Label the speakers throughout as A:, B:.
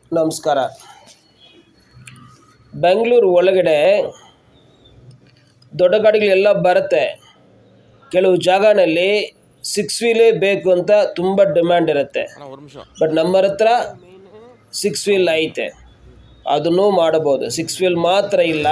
A: ನಮಸ್ಕಾರ ಬೆಂಗಳೂರು ಒಳಗಡೆ ದೊಡ್ಡ ಗಾಡಿಗಳೆಲ್ಲ ಬರುತ್ತೆ ಕೆಲವು ಜಾಗನಲ್ಲಿ ಸಿಕ್ಸ್ ವೀಲೇ ಬೇಕು ಅಂತ ತುಂಬ ಡಿಮ್ಯಾಂಡ್ ಇರುತ್ತೆ
B: ಅಣ್ಣ ಒಂದು ನಿಮಿಷ
A: ಬಟ್ ನಮ್ಮ ಹತ್ರ ಸಿಕ್ಸ್ ವೀಲ್ ಐತೆ ಅದನ್ನು ಮಾಡಬಹುದು ಸಿಕ್ಸ್ ವೀಲ್ ಮಾತ್ರ ಇಲ್ಲ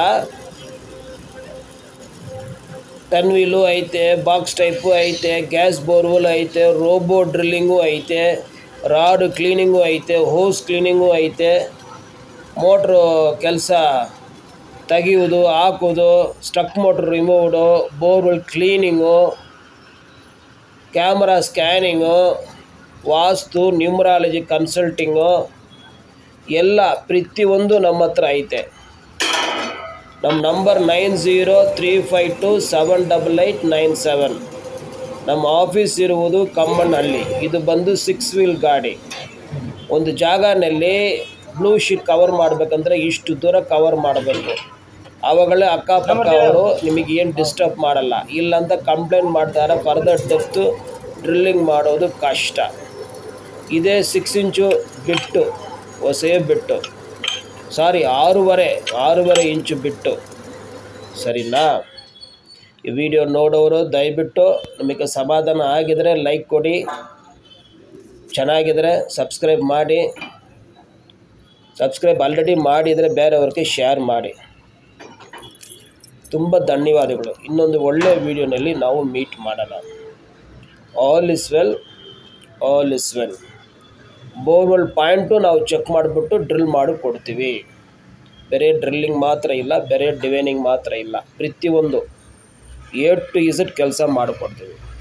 A: ಟೆನ್ ವೀಲು ಐತೆ ಬಾಕ್ಸ್ ಟೈಪು ಐತೆ ಗ್ಯಾಸ್ ಬೋರ್ವೆಲ್ ಐತೆ ರೋಬೋ ಡ್ರಿಲ್ಲಿಂಗು ಐತೆ ರಾಡ್ ಕ್ಲೀನಿಂಗು ಐತೆ ಹೋಸ್ ಕ್ಲೀನಿಂಗು ಐತೆ ಮೋಟ್ರು ಕೆಲಸ ತೆಗೆಯುವುದು ಹಾಕೋದು stuck motor removed borewell cleaning camera scanning vastu numerology consulting ಎಲ್ಲ ಪ್ರತಿಯೊಂದು ನಮ್ಮ ಹತ್ರ ಐತೆ ನಮ್ಮ number nine zero three five two seven double eight nine seven ನಮ್ಮ ಆಫೀಸ್ ಇರುವುದು ಕಮ್ಮನಹಳ್ಳಿ ಇದು ಬಂದು ಸಿಕ್ಸ್ ವೀಲ್ ಗಾಡಿ ಒಂದು ಜಾಗನಲ್ಲಿ ಬ್ಲೂ ಶೀಟ್ ಕವರ್ ಮಾಡಬೇಕಂದ್ರೆ ಇಷ್ಟು ದೂರ ಕವರ್ ಮಾಡಬೇಕು ಆವಾಗಲೇ ಅಕ್ಕಪಕ್ಕ ಅವರು ನಿಮಗೆ ಏನು ಡಿಸ್ಟರ್ಬ್ ಮಾಡಲ್ಲ ಇಲ್ಲಂತ ಕಂಪ್ಲೇಂಟ್ ಮಾಡ್ತಾರೆ ಫರ್ದರ್ ಡೆಪ್ತು ಡ್ರಿಲ್ಲಿಂಗ್ ಮಾಡೋದು ಕಷ್ಟ ಇದೇ ಸಿಕ್ಸ್ ಇಂಚು ಬಿಟ್ಟು ಹೊಸೇ ಬಿಟ್ಟು ಸಾರಿ ಆರೂವರೆ ಆರೂವರೆ ಇಂಚು ಬಿಟ್ಟು ಸರಿನಾ ಈ ವಿಡಿಯೋ ನೋಡೋರು ದಯವಿಟ್ಟು ನಿಮಗೆ ಸಮಾಧಾನ ಆಗಿದರೆ ಲೈಕ್ ಕೊಡಿ ಚೆನ್ನಾಗಿದ್ರೆ ಸಬ್ಸ್ಕ್ರೈಬ್ ಮಾಡಿ ಸಬ್ಸ್ಕ್ರೈಬ್ ಆಲ್ರೆಡಿ ಮಾಡಿದರೆ ಬೇರೆಯವ್ರಿಗೆ ಶೇರ್ ಮಾಡಿ ತುಂಬ ಧನ್ಯವಾದಗಳು ಇನ್ನೊಂದು ಒಳ್ಳೆಯ ವಿಡಿಯೋನಲ್ಲಿ ನಾವು ಮೀಟ್ ಮಾಡೋಣ all is well all is well borewell point ನಾವು ಚೆಕ್ ಮಾಡಿಬಿಟ್ಟು ಡ್ರಿಲ್ ಮಾಡಿ ಕೊಡ್ತೀವಿ ಬೇರೆ ಡ್ರಿಲ್ಲಿಂಗ್ ಮಾತ್ರ ಇಲ್ಲ ಬೇರೆ ಡಿವೈನಿಂಗ್ ಮಾತ್ರ ಇಲ್ಲ ಪ್ರತಿಯೊಂದು ಎ ಟು ಇಸಡ್ ಕೆಲಸ ಮಾಡಿಕೊಡ್ತೀವಿ